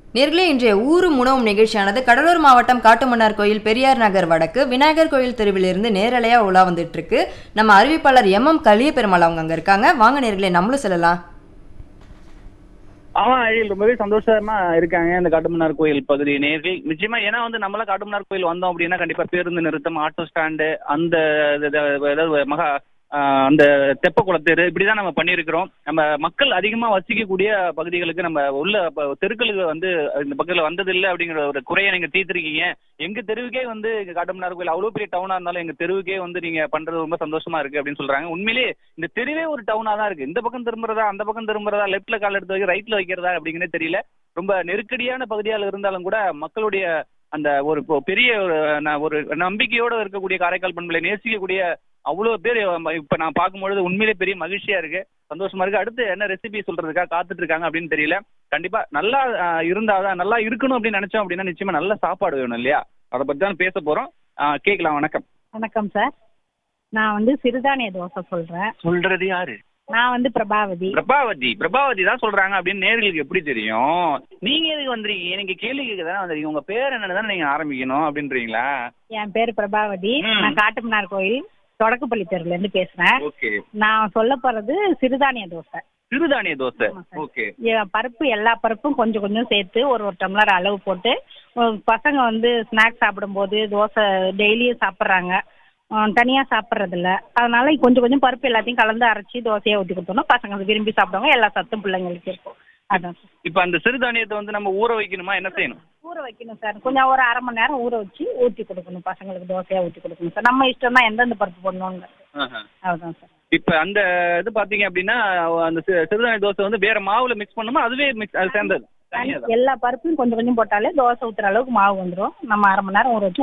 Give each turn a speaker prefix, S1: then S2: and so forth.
S1: நேர்களே இன்றைய ஊரும் உணவும் நிகழ்ச்சியானது கடலூர் மாவட்டம் காட்டுமன்னார் கோயில் பெரியார் நகர் வடக்கு விநாயகர் கோயில் தெருவிலிருந்து நேரலையா உலா வந்துட்டு இருக்கு நம்ம அறிவிப்பாளர் எம் எம் கலிய பெருமாள் அவங்க அங்க இருக்காங்க வாங்க நேர்களே நம்மளும் செல்லலாம்
S2: ஆமா அழில் ரொம்பவே சந்தோஷமா இருக்காங்க இந்த காட்டுமன்னார் கோயில் பகுதி நேர்கள் நிச்சயமா ஏன்னா வந்து நம்மள காட்டுமன்னார் கோயில் வந்தோம் அப்படின்னா கண்டிப்பா பேருந்து நிறுத்தம் ஆட்டோ ஸ்டாண்டு அந்த இது- இது- அதாவது மகா ஆஹ் அந்த தெப்ப குளத்தெரு இப்படிதான் நம்ம பண்ணியிருக்கிறோம் நம்ம மக்கள் அதிகமா வசிக்கக்கூடிய பகுதிகளுக்கு நம்ம உள்ள ப- தெருக்களுக்கு வந்து இந்த பக்கத்துல வந்தது இல்லை அப்படிங்கிற ஒரு குறையை நீங்க தீர்த்திருக்கீங்க எங்க தெருவுக்கே வந்து இங்க காட்டுமன்னார் கோயில் அவ்வளவு பெரிய டவுனா இருந்தாலும் எங்க தெருவுக்கே வந்து நீங்க பண்றது ரொம்ப சந்தோஷமா இருக்கு அப்படின்னு சொல்றாங்க உண்மையிலேயே இந்த தெருவே ஒரு டவுனா தான் இருக்கு இந்த பக்கம் திரும்புறதா அந்த பக்கம் திரும்புறதா லெஃப்ட்ல கால் எடுத்து வைக்க ரைட்ல வைக்கிறதா அப்படிங்கறதே தெரியல ரொம்ப நெருக்கடியான பகுதியால இருந்தாலும் கூட மக்களுடைய அந்த ஒரு இப்போ பெரிய ஒரு ந- ஒரு நம்பிக்கையோட இருக்கக்கூடிய காரைக்கால் பண்பலை நேசிக்கக்கூடிய அவ்வளவு பேர் இப்ப நான் பார்க்கும்பொழுது உண்மையிலே பெரிய மகிழ்ச்சியா இருக்கு சந்தோஷமா இருக்கு அடுத்து என்ன ரெசிபி சொல்றதுக்கா காத்துட்டு இருக்காங்க அப்படின்னு தெரியல கண்டிப்பா நல்லா ஆஹ், இருந்தாதான் நல்லா இருக்கணும் அப்படின்னு நினைச்சோம் அப்படின்னா நிச்சயமா நல்ல சாப்பாடு வேணும் இல்லையா அதை பத்தி தான் பேச போறோம் ஆஹ், கேட்கலாம் வணக்கம்
S3: வணக்கம் சார் நான் வந்து சிறுதானிய தோசை சொல்றேன்
S2: சொல்றது யாரு
S3: நான் வந்து பிரபாவதி
S2: பிரபாவதி பிரபாவதி தான் சொல்றாங்க அப்படின்னு நேர்களுக்கு எப்படி தெரியும் நீங்க எதுக்கு வந்திருக்கீங்க நீங்க கேள்வி கேட்க தானே வந்திருக்கீங்க உங்க பேர் என்னன்னு தானே நீங்க ஆரம்பிக்கணும் அப்படின்றீங்களா
S3: என் பேர் பிரபாவதி
S2: ம்.
S3: நான் காட்டுமன்னார் கோயில் தொடக்கப்பள்ளி தெருல இருந்து பேசுறேன்
S2: ஓகே
S3: நான் சொல்ல போறது சிறுதானிய தோசை
S2: சிறுதானிய தோசை
S3: ஆமா சார்.
S2: ஓகே
S3: எ- பருப்பு எல்லா பருப்பும் கொஞ்சம் கொஞ்சம் சேர்த்து ஒரு ஒரு டம்ளர் அளவு போட்டு உம், பசங்க வந்து ஸ்நாக்ஸ் சாப்பிடும்போது தோசை டெய்லியும் சாப்பிட்றாங்க தனியாக சாப்பிட்றது இல்ல அதனால கொஞ்சம் கொஞ்சம் பருப்பு எல்லாத்தையும் கலந்து அரைச்சி தோசையை ஊற்றி கொடுத்தோம்னா பசங்க அதை விரும்பி சாப்பிடுவாங்க எல்லா சத்தும் பிள்ளைங்களுக்கு இருக்கும் அதான் சார்
S2: இப்ப அந்த சிறுதானியத்தை வந்து நம்ம ஊற வைக்கணுமா என்ன செய்யணும்
S3: ஊற வைக்கணும் சார் கொஞ்சம் ஒரு அரை மணி நேரம் ஊற வச்சு ஊற்றி கொடுக்கணும் பசங்களுக்கு தோசையாக ஊற்றி கொடுக்கணும் சார் நம்ம இஷ்டம் தான் எந்தெந்த பருப்பு போடணுங்க அதுதான் சார்
S2: இப்ப அந்த இது பாத்தீங்க அப்படின்னா அந்த சி- சிறுதானிய தோசை வந்து வேற மாவுல மிக்ஸ் பண்ணுமா அதுவே மிக்ஸ் அது சேர்ந்தது தனியா தான்.
S3: எல்லா பருப்பையும் கொஞ்சம் கொஞ்சம் போட்டாலே தோசை ஊற்றுற அளவுக்கு மாவு வந்துடும் நம்ம அரை மணி நேரம் ஊற வச்சு